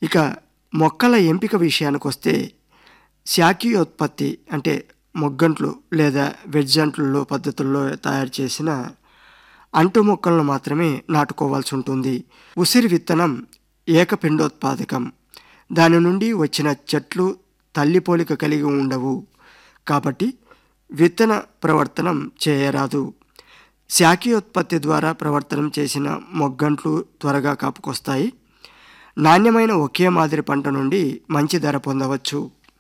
ఇక మొక్కల ఎంపిక విషయానికొస్తే శాఖీయోత్పత్తి అంటే మొగ్గంట్లు లేదా వెజ్జంట్లలో పద్ధతుల్లో తయారు చేసిన అంటు మొక్కలను మాత్రమే నాటుకోవాల్సి ఉంటుంది ఉసిరి విత్తనం ఏకపిండోత్పాదకం దాని నుండి వచ్చిన చెట్లు తల్లి పోలిక కలిగి ఉండవు కాబట్టి విత్తన ప్రవర్తనం చేయరాదు శాఖీయోత్పత్తి ద్వారా ప్రవర్తనం చేసిన మొగ్గంట్లు త్వరగా కాపుకొస్తాయి నాణ్యమైన ఒకే మాదిరి పంట నుండి మంచి ధర పొందవచ్చు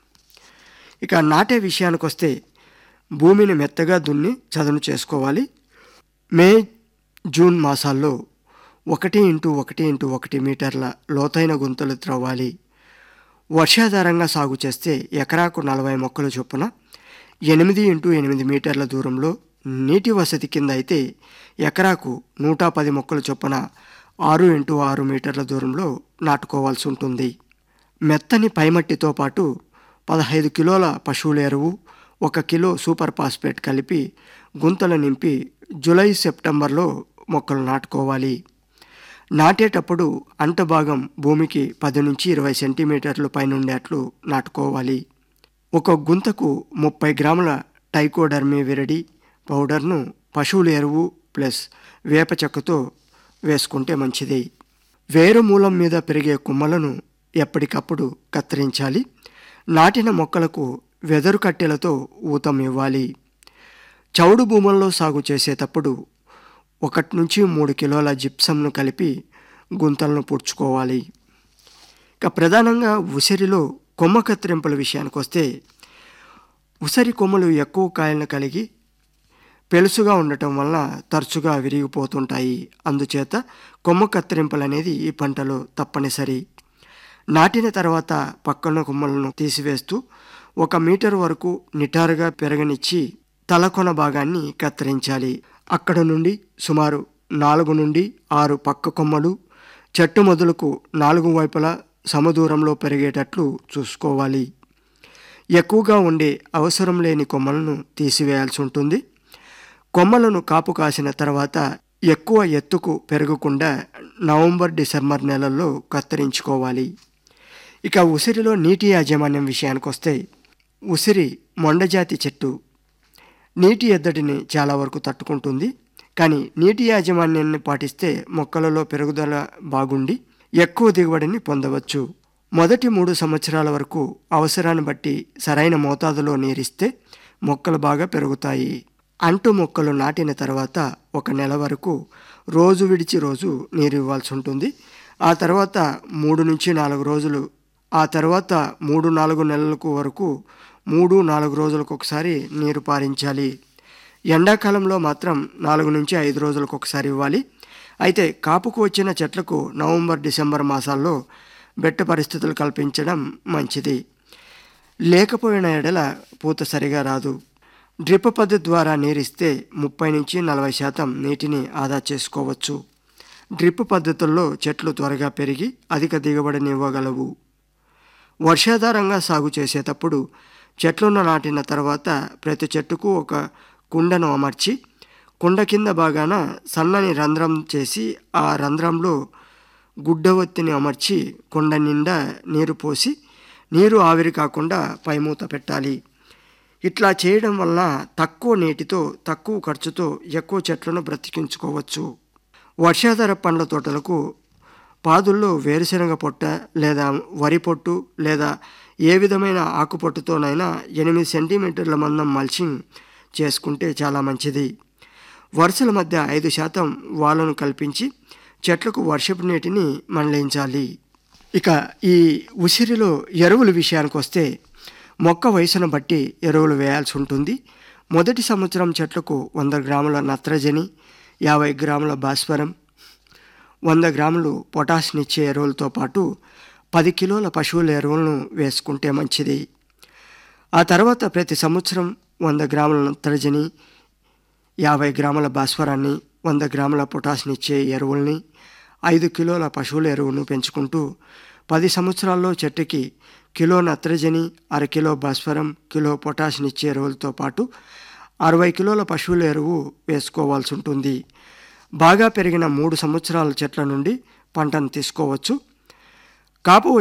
ఇక నాటే విషయానికొస్తే భూమిని మెత్తగా దున్ని చదును చేసుకోవాలి మే జూన్ మాసాల్లో ఒకటి ఇంటూ ఒకటి ఇంటూ ఒకటి మీటర్ల లోతైన గుంతలు త్రవ్వాలి వర్షాధారంగా సాగు చేస్తే ఎకరాకు నలభై మొక్కల చొప్పున ఎనిమిది ఇంటూ ఎనిమిది మీటర్ల దూరంలో నీటి వసతి కింద అయితే ఎకరాకు నూట పది మొక్కల చొప్పున ఆరు ఇంటూ ఆరు మీటర్ల దూరంలో నాటుకోవాల్సి ఉంటుంది మెత్తని పైమట్టితో పాటు పదహైదు కిలోల పశువుల ఎరువు ఒక కిలో సూపర్ ఫాస్ఫేట్ కలిపి గుంతలు నింపి జూలై సెప్టెంబర్లో మొక్కలు నాటుకోవాలి నాటేటప్పుడు అంట భాగం భూమికి పది నుంచి ఇరవై సెంటీమీటర్లు పైనుండేట్లు నాటుకోవాలి ఒక గుంతకు ముప్పై గ్రాముల టైకోడర్మీ విరడి పౌడర్ను పశువుల ఎరువు ప్లస్ వేప చెక్కతో వేసుకుంటే మంచిది వేరు మూలం మీద పెరిగే కొమ్మలను ఎప్పటికప్పుడు కత్తిరించాలి నాటిన మొక్కలకు వెదరు కట్టెలతో ఊతం ఇవ్వాలి చౌడు భూముల్లో సాగు చేసేటప్పుడు ఒకటి నుంచి మూడు కిలోల జిప్సంను కలిపి గుంతలను పూడ్చుకోవాలి ఇక ప్రధానంగా ఉసిరిలో కొమ్మ కత్తిరింపుల విషయానికి వస్తే ఉసిరి కొమ్మలు ఎక్కువ కాయలను కలిగి పెలుసుగా ఉండటం వల్ల తరచుగా విరిగిపోతుంటాయి అందుచేత కొమ్మ కత్తిరింపులు అనేది ఈ పంటలో తప్పనిసరి నాటిన తర్వాత పక్కన కొమ్మలను తీసివేస్తూ ఒక మీటర్ వరకు నిటారుగా పెరగనిచ్చి తలకొన భాగాన్ని కత్తిరించాలి అక్కడ నుండి సుమారు నాలుగు నుండి ఆరు పక్క కొమ్మలు చెట్టు మొదలకు నాలుగు వైపులా సమదూరంలో పెరిగేటట్లు చూసుకోవాలి ఎక్కువగా ఉండే అవసరం లేని కొమ్మలను తీసివేయాల్సి ఉంటుంది కొమ్మలను కాపు కాసిన తర్వాత ఎక్కువ ఎత్తుకు పెరగకుండా నవంబర్ డిసెంబర్ నెలల్లో కత్తిరించుకోవాలి ఇక ఉసిరిలో నీటి యాజమాన్యం విషయానికి వస్తే ఉసిరి మొండజాతి చెట్టు నీటి ఎద్దడిని చాలా వరకు తట్టుకుంటుంది కానీ నీటి యాజమాన్యాన్ని పాటిస్తే మొక్కలలో పెరుగుదల బాగుండి ఎక్కువ దిగుబడిని పొందవచ్చు మొదటి మూడు సంవత్సరాల వరకు అవసరాన్ని బట్టి సరైన మోతాదులో నీరిస్తే మొక్కలు బాగా పెరుగుతాయి అంటు మొక్కలు నాటిన తర్వాత ఒక నెల వరకు రోజు విడిచి రోజు నీరు ఇవ్వాల్సి ఉంటుంది ఆ తర్వాత మూడు నుంచి నాలుగు రోజులు ఆ తర్వాత మూడు నాలుగు నెలలకు వరకు మూడు నాలుగు రోజులకు ఒకసారి నీరు పారించాలి ఎండాకాలంలో మాత్రం నాలుగు నుంచి ఐదు రోజులకు ఒకసారి ఇవ్వాలి అయితే కాపుకు వచ్చిన చెట్లకు నవంబర్ డిసెంబర్ మాసాల్లో బెట్ట పరిస్థితులు కల్పించడం మంచిది లేకపోయిన ఎడల పూత సరిగా రాదు డ్రిప్ పద్ధతి ద్వారా నీరిస్తే ముప్పై నుంచి నలభై శాతం నీటిని ఆదా చేసుకోవచ్చు డ్రిప్ పద్ధతుల్లో చెట్లు త్వరగా పెరిగి అధిక దిగుబడిని ఇవ్వగలవు వర్షాధారంగా సాగు చేసేటప్పుడు చెట్లను నాటిన తర్వాత ప్రతి చెట్టుకు ఒక కుండను అమర్చి కుండ కింద భాగాన సన్నని రంధ్రం చేసి ఆ రంధ్రంలో గుడ్డ ఒత్తిని అమర్చి కుండ నిండా నీరు పోసి నీరు ఆవిరి కాకుండా పైమూత పెట్టాలి ఇట్లా చేయడం వల్ల తక్కువ నీటితో తక్కువ ఖర్చుతో ఎక్కువ చెట్లను బ్రతికించుకోవచ్చు వర్షాధార పండ్ల తోటలకు పాదుల్లో వేరుశనగ పొట్ట లేదా వరి పొట్టు లేదా ఏ విధమైన ఆకు పొట్టుతోనైనా ఎనిమిది సెంటీమీటర్ల మందం మల్చింగ్ చేసుకుంటే చాలా మంచిది వరుసల మధ్య ఐదు శాతం వాలను కల్పించి చెట్లకు వర్షపు నీటిని మండలించాలి ఇక ఈ ఉసిరిలో ఎరువుల విషయానికి వస్తే మొక్క వయసును బట్టి ఎరువులు వేయాల్సి ఉంటుంది మొదటి సంవత్సరం చెట్లకు వంద గ్రాముల నత్రజని యాభై గ్రాముల భాస్వరం వంద గ్రాములు పొటాష్నిచ్చే ఎరువులతో పాటు పది కిలోల పశువుల ఎరువులను వేసుకుంటే మంచిది ఆ తర్వాత ప్రతి సంవత్సరం వంద గ్రాముల నత్రజని యాభై గ్రాముల భాస్వరాన్ని వంద గ్రాముల పొటాష్నిచ్చే ఎరువుల్ని ఐదు కిలోల పశువుల ఎరువును పెంచుకుంటూ పది సంవత్సరాల్లో చెట్టుకి కిలో నత్రజని అర కిలో భాస్వరం కిలో పొటాష్నిచ్చే ఎరువులతో పాటు అరవై కిలోల పశువుల ఎరువు వేసుకోవాల్సి ఉంటుంది బాగా పెరిగిన మూడు సంవత్సరాల చెట్ల నుండి పంటను తీసుకోవచ్చు కాపు